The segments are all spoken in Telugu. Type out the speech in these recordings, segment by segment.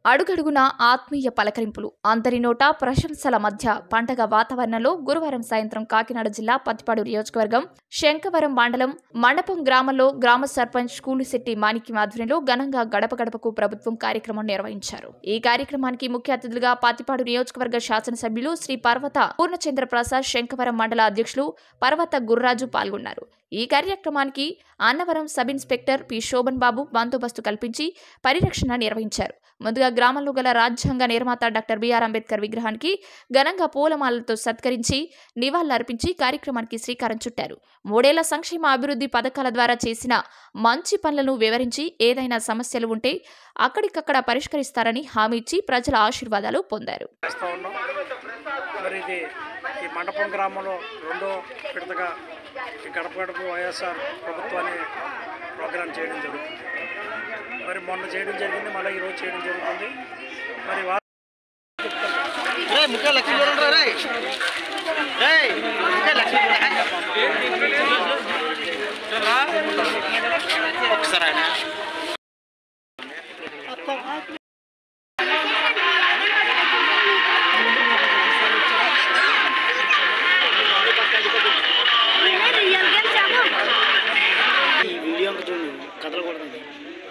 అడుగడుగునా ఆత్మీయ పలకరింపులు అందరి నోట ప్రశంసల మధ్య పండగ వాతావరణంలో గురువారం సాయంత్రం కాకినాడ జిల్లా పత్తిపాడు నియోజకవర్గం శంకవరం మండలం మండపం గ్రామంలో గ్రామ సర్పంచ్ కూలిశెట్టి మాణిక్యం ఆధ్వర్యంలో ఘనంగా గడప గడపకు ప్రభుత్వం కార్యక్రమం నిర్వహించారు ఈ కార్యక్రమానికి ముఖ్య అతిథులుగా పత్తిపాడు నియోజకవర్గ శాసనసభ్యులు శ్రీ పర్వత పూర్ణచంద్ర ప్రసాద్ శంకవరం మండల అధ్యక్షులు పర్వత గుర్రాజు పాల్గొన్నారు ఈ కార్యక్రమానికి Annavaram sub inspector P Shobhan Babu బందోబస్తు కల్పించి పరిరక్షణ నిర్వహించారు ముందుగా గ్రామంలో గల రాజ్యాంగ నిర్మాత డాక్టర్ బిఆర్ అంబేద్కర్ విగ్రహానికి ఘనంగా పూలమాలలతో సత్కరించి నివాళులర్పించి కార్యక్రమానికి శ్రీకారం చుట్టారు మూడేళ్ల సంక్షేమ అభివృద్ధి పథకాల ద్వారా చేసిన మంచి పనులను వివరించి ఏదైనా సమస్యలు ఉంటే అక్కడికక్కడ పరిష్కరిస్తారని హామీ ఇచ్చి ప్రజల ఆశీర్వాదాలు పొందారు చేస్తూ ఉన్నాం మరి ఇది ఈ మండపం గ్రామంలో రెండో విడతగా ఈ గడప గడప వైఎస్ఆర్ ప్రభుత్వాన్ని ప్రోగ్రాం చేయడం జరుగుతుంది మరి మొన్న చేయడం జరిగింది మళ్ళీ ఈరోజు చేయడం జరుగుతుంది మరి వా రే ముఖ్య లక్ష్మీ చూడండి రే రే ముఖ్య లక్ష్మీ ఒకసారి ఆయన ఈ వీడియో అంతా చూడండి కదలకూడదండి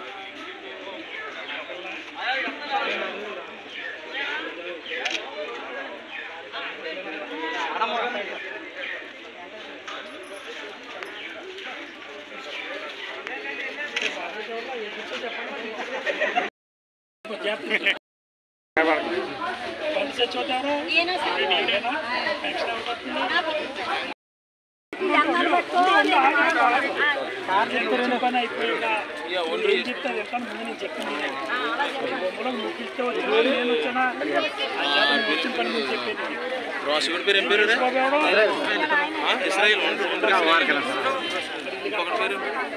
పని అయిపోయాక ఏం చెప్తాను చెప్తాను ముందు నేను చెప్పింది బొమ్మలో ముప్పిస్తే వచ్చినా నేను వచ్చానా ఆ చేత నువ్వు వచ్చిన పని ముందు చెప్పేది శివుడి పేరు ఏం పేరు రే? ఆ, ఇస్రాయిల్ ఒండ్రు ఒండ్రు ఇస్రాయిల్. ఇంకొకటి పేరు ఏం పేరు?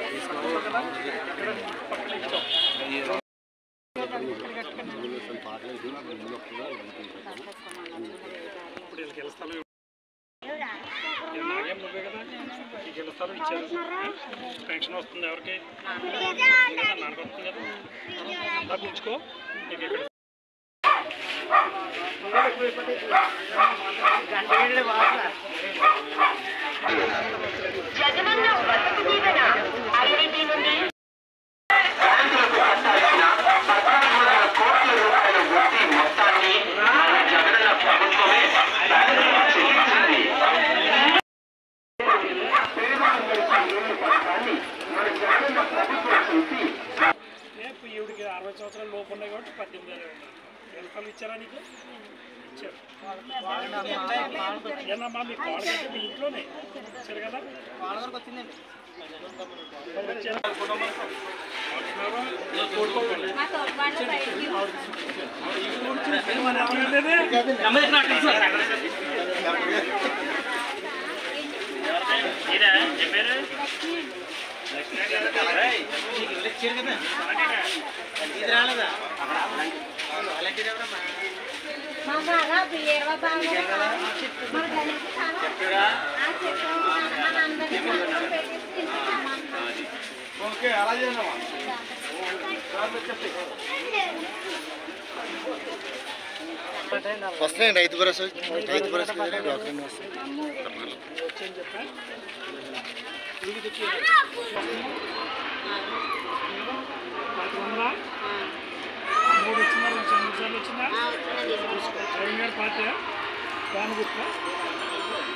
ఇప్పుడు వీళ్ళకి ఇళ్ళ స్థలం ఇవ్వ- ఇది నాకేం నువ్వే కదా నీకు ఇళ్ళ స్థలం ఇచ్చారు పెన్షన్ వస్తుంది ఎవరికి కదా, నాకు వస్తుంది కదా నాకు ఉంచుకో నీకు ఇక్కడ రేపు ఈవిడికి అరవై సంవత్సరాల లోపు ఉన్నాయి కాబట్టి పద్దెనిమిది ఏళ్ళు ఉన్నాయి ఇళ్ళ స్థలం ఇచ్చారా నీకు ఇచ్చారు ఏనమ్మా మీ కాళ్ళు కట్టి మీ ఇంట్లోనే ఇచ్చారు కదా మరి వచ్చారా? మరి ఎవరు లేదే? ఇది రాలేదా మా బాగా బియ్యవ బాగా మన గణేష్ చాలా ఆ చెప్పాము మన అందరికీ సంతకం పెట్టేసి తినిపించాము ఓకే అలా చేయండి వస్తున్నాయి రైతు భరోసా రైతు భరోసా డాక్యుమెంట్ వస్తాయి మాకు ఉందా? మూడు వచ్చిందా రెండు సార్లు- మూడు సార్లు వచ్చిందా జగన్ గారి పార్టీ దాని గుర్తు